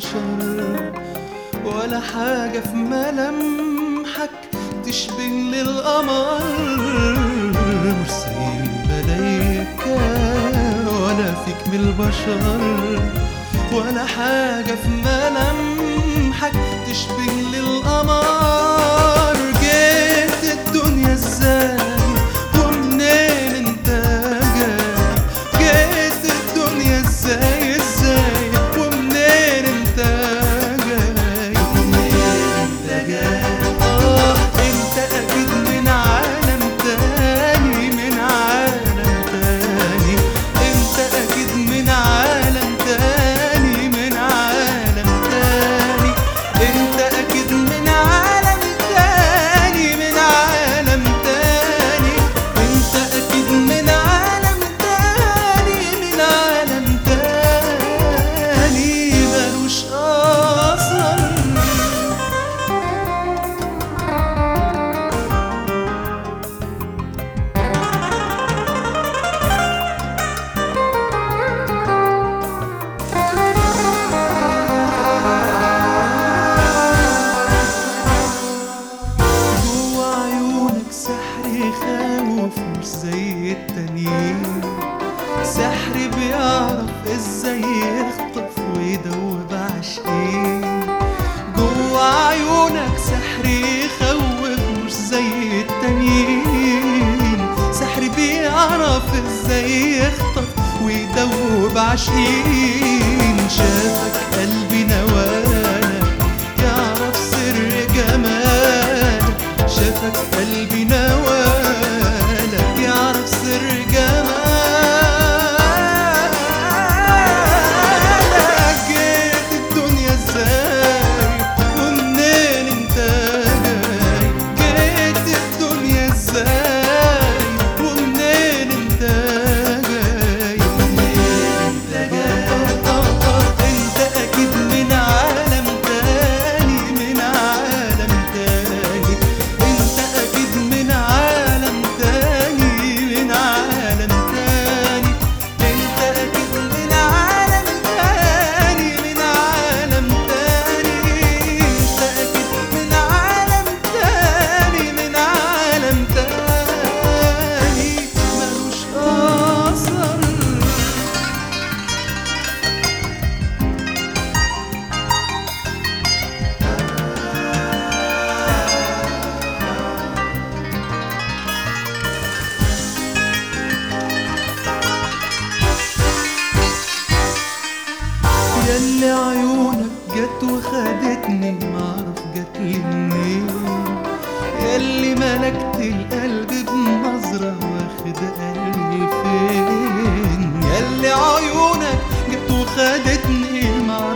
البشر ولا حاجة في ملامحك تشبه للقمر مش زي الملايكة ولا فيك من البشر ولا حاجة في ملامحك تشبه للقمر جيت الدنيا ازاي ومنين انت جاي جيت الدنيا ازاي ازاي ومنين انت جاي ومنين انت جاي اه انت اكيد من عالم تاني من عالم تاني انت اكيد من عالم تاني من عالم تاني انت اكيد من عالم تاني من عالم تاني انت اكيد من عالم تاني من عالم تاني ملوش اصل جوا عيونك سحر يخوف مش زي التانيين سحر بيعرف ازاي يخطف ويدوب عاشقين جوا عيونك سحر يخوف مش زي التانيين سحر بيعرف ازاي يخطف ويدوب عاشقين شافك قلبي نوالك يعرف سر جمالك شافك قلبي نوالك يعرف سر جمالك جيت الدنيا ازاي ومنين انت جاي جيت الدنيا ازاي ومنين انت جاي ومنين انت جاي انت اكيد من عالم تاني من عالم تاني انت اكيد من عالم تاني من عالم تاني انت اكيد من عالم تاني من عالم تاني انت اكيد من عالم تاني من عالم تاني ملوش اثر ياللي عيونك جت وخدتني معرف جت لي منين ياللي ملكت القلب بنظرة واخد قلبي فين ياللي عيونك جت وخدتني معرف